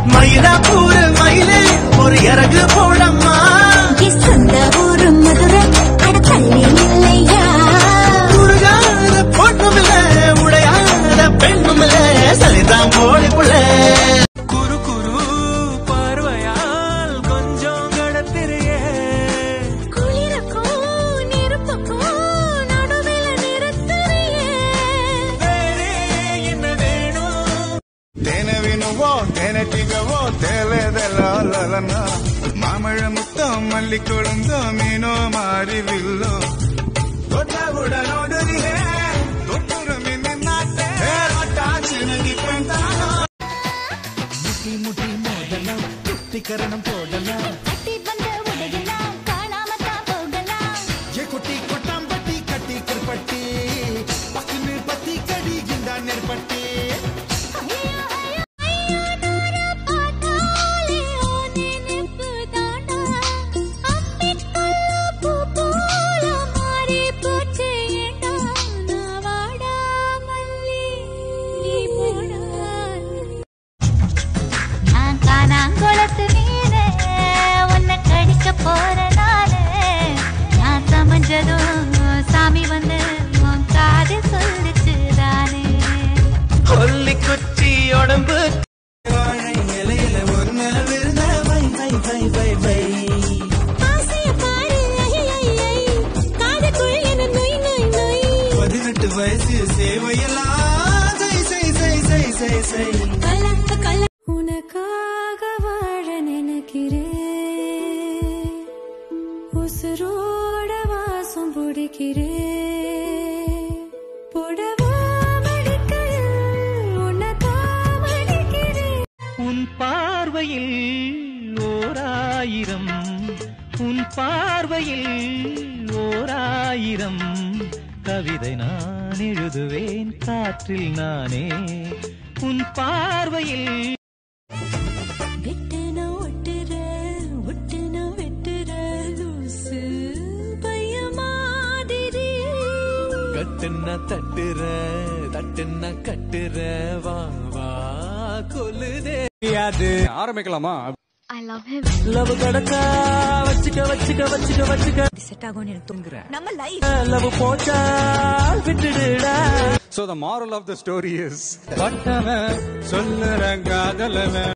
மயிலாப்பூர் மயிலே ஒரு இறகு போடம்மா சொந்த ஊரு மதுரை அட தள்ளி இல்லையா உருகாத பொண்ணும் இல்ல உடையாத பெண்ணும் இல்ல சரிதான் போடி புள்ள குரு குரு பார்வையால் கொஞ்சம் கடத்திரியே குளிருக்கும் நெருப்புக்கும் நடுவில் நிறுத்துறியே என்ன வேணும் ತೇನವಿನುವೋ ತೇನಟಿಗವೋ ತೇಲೆದೆಲ್ಲ ಮಾಮಳ ಮುತ್ತ ಮಲ್ಲಿ ಕೊಳಂದ ಮೀನೋ ಮಾರಿವಿಲ್ಲೋ ದೊಡ್ಡ ಬುಡ ನೋಡರಿಯೇ ದೊಡ್ಡ ಮಿನ್ನಾಟೆ ಚಿನಗಿ முட்டி முட்டி மோதலாம் குட்டிக்கரணம் போடலாம் கட்டி வந்த உடையெல்லாம் காணாமத்தான் போகலாம் ஏ குட்டி கொட்டாம்பட்டி கட்டி கிருப்பட்டி பக்கின்னு பத்தி கடி இந்த நெற்பட்டி ஐயா, ஐயா, ஐயா, நூறு பார்த்தாலே ஓ நினைப்பு தாண்டா. அம்பிக்கல்ல பூ போல மாறி போச்சு ஏண்டா. நான் வாடா மல்லி, நீ போடா. நான் காணாங்குளத்து மீனே, உன்னை கடிக்க போற நாளே. நான் சமைஞ்சதும் சாமி வந்து உன் காதில் சொல்லுச்சு தானே கொல்லி குச்சி உடம்பு வாழை இலையில ஒரு நாள் விருந்த வை வை வை வை வை ஆசைய பாரு ஐ ஐ ஐ காதுக்குள் என்ன நொய் நொய் நொய் பதினெட்டு வயசு சேவையெல்லாம் செய் செய் செய் செய் செய் செய் கலக்க கல உனக்காக வாழ நினைக்கிறேன் உசுரோட வாசம் பிடிக்கிறேன் புடவா மடிக்கையில் உனதான் மடிக்கிறேன் உன் பார்வையில் ஓராயிரம் உன் பார்வையில் ஓராயிரம் கவிதை நான் எழுதுவேன் காற்றில் நானே உன் பார்வையில் வெட்டுன ஒட்டுற ஒட்டுன வெட்டுற லூசு பைய மாதிரி கட்டுன தட்டுற தட்டுன கட்டுற வா வா கொல்லுதே அது ஆரம்பிக்கலாமா ஐ லவ் ஹிம் லவ் கடக்கா வச்சுக்க வச்சுக்க வச்சுக்க வச்சுக்க செட் ஆகும்னு எனக்கு தோங்குறேன் நம்ம லைஃப் லவ் போச்சா விட்டுடுடா So the moral of the story is பட்டவன் சொல்லுற காதலவன்